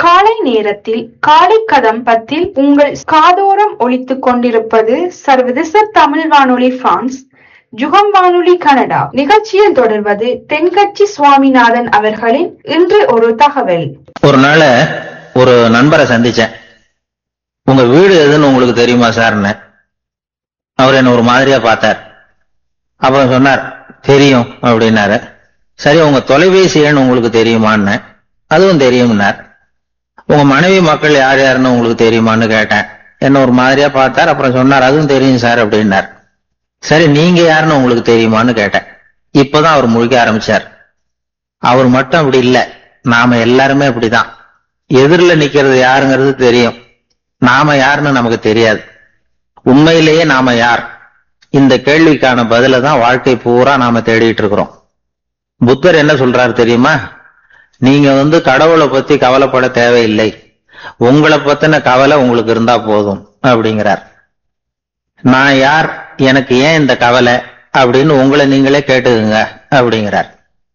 காலை நேரத்தில் காலை கதம்பத்தில் உங்கள் காதோரம் ஒலித்துக் கொண்டிருப்பது சர்வதேச தமிழ் வானொலி பிரான்ஸ் ஜுகம் வானொலி கனடா நிகழ்ச்சியில் தொடர்வது தென்கட்சி சுவாமிநாதன் அவர்களின் இன்று ஒரு தகவல் ஒரு நாள் ஒரு நண்பரை சந்திச்சேன் உங்க வீடு எதுன்னு உங்களுக்கு தெரியுமா சார்னு அவர் என்ன ஒரு மாதிரியா பார்த்தார் அப்புறம் சொன்னார் தெரியும் அப்படின்னாரு சரி உங்க தொலைபேசி எண் உங்களுக்கு தெரியுமான்னு அதுவும் தெரியும்னார் உங்க மனைவி மக்கள் யார் யாருன்னு உங்களுக்கு தெரியுமான்னு கேட்டேன் என்ன ஒரு மாதிரியா பார்த்தார் அப்புறம் சொன்னார் அதுவும் தெரியும் சார் அப்படின்னார் சரி நீங்க யாருன்னு உங்களுக்கு தெரியுமான்னு கேட்டேன் இப்பதான் அவர் முழிக்க ஆரம்பிச்சார் அவர் மட்டும் அப்படி இல்ல நாம எல்லாருமே அப்படிதான் எதிரில் நிக்கிறது யாருங்கிறது தெரியும் நாம யாருன்னு நமக்கு தெரியாது உண்மையிலேயே நாம யார் இந்த கேள்விக்கான பதில தான் வாழ்க்கை பூரா நாம தேடிட்டு இருக்கிறோம் புத்தர் என்ன சொல்றாரு தெரியுமா நீங்க வந்து கடவுளை பத்தி கவலைப்பட தேவையில்லை உங்களை பத்தின கவலை உங்களுக்கு இருந்தா போதும் அப்படிங்கிறார் நான் யார் எனக்கு ஏன் இந்த கவலை அப்படின்னு உங்களை நீங்களே கேட்டுக்குங்க அப்படிங்கிறார்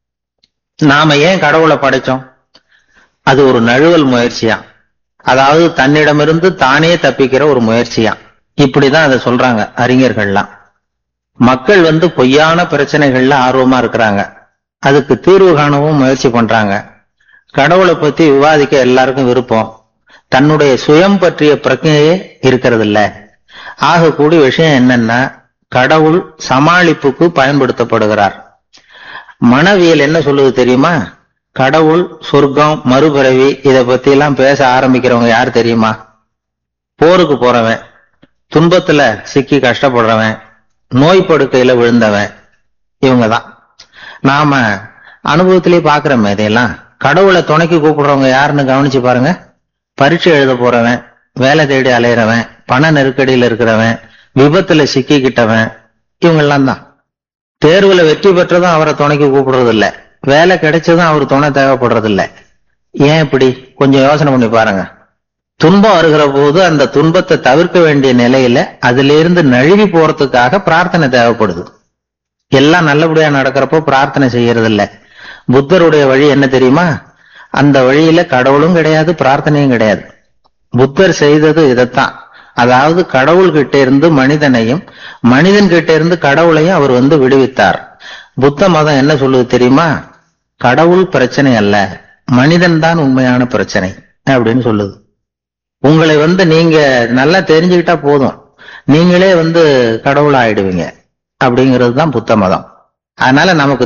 நாம ஏன் கடவுளை படைச்சோம் அது ஒரு நழுவல் முயற்சியா அதாவது தன்னிடமிருந்து தானே தப்பிக்கிற ஒரு முயற்சியா இப்படிதான் அதை சொல்றாங்க அறிஞர்கள்லாம் மக்கள் வந்து பொய்யான பிரச்சனைகள்ல ஆர்வமா இருக்கிறாங்க அதுக்கு தீர்வு காணவும் முயற்சி பண்றாங்க கடவுளை பத்தி விவாதிக்க எல்லாருக்கும் விருப்பம் தன்னுடைய சுயம் பற்றிய பிரச்சனையே இருக்கிறது இல்ல ஆகக்கூடிய விஷயம் என்னன்னா கடவுள் சமாளிப்புக்கு பயன்படுத்தப்படுகிறார் மனவியல் என்ன சொல்லுது தெரியுமா கடவுள் சொர்க்கம் மறுபிறவி இத பத்தி எல்லாம் பேச ஆரம்பிக்கிறவங்க யார் தெரியுமா போருக்கு போறவன் துன்பத்துல சிக்கி கஷ்டப்படுறவன் நோய் படுக்கையில விழுந்தவன் இவங்கதான் நாம அனுபவத்திலேயே பாக்குறோமே இதையெல்லாம் கடவுளை துணைக்கு கூப்பிடுறவங்க யாருன்னு கவனிச்சு பாருங்க பரீட்சை எழுத போறவன் வேலை தேடி அலையிறவன் பண நெருக்கடியில இருக்கிறவன் விபத்துல சிக்கிக்கிட்டவன் இவங்கெல்லாம் தான் தேர்வுல வெற்றி பெற்றதும் அவரை துணைக்கு கூப்பிடுறது இல்ல வேலை கிடைச்சதும் அவர் துணை தேவைப்படுறது இல்ல ஏன் இப்படி கொஞ்சம் யோசனை பண்ணி பாருங்க துன்பம் வருகிற போது அந்த துன்பத்தை தவிர்க்க வேண்டிய நிலையில அதுல இருந்து நழுவி போறதுக்காக பிரார்த்தனை தேவைப்படுது எல்லாம் நல்லபடியா நடக்கிறப்போ பிரார்த்தனை செய்யறது இல்ல புத்தருடைய வழி என்ன தெரியுமா அந்த வழியில கடவுளும் கிடையாது பிரார்த்தனையும் கிடையாது புத்தர் செய்தது இதைத்தான் அதாவது கடவுள் கிட்ட இருந்து மனிதனையும் மனிதன் கிட்ட இருந்து கடவுளையும் அவர் வந்து விடுவித்தார் புத்த மதம் என்ன சொல்லுது தெரியுமா கடவுள் பிரச்சனை அல்ல மனிதன் தான் உண்மையான பிரச்சனை அப்படின்னு சொல்லுது உங்களை வந்து நீங்க நல்லா தெரிஞ்சுக்கிட்டா போதும் நீங்களே வந்து கடவுள் ஆயிடுவீங்க அப்படிங்கிறது தான் புத்த மதம் அதனால நமக்கு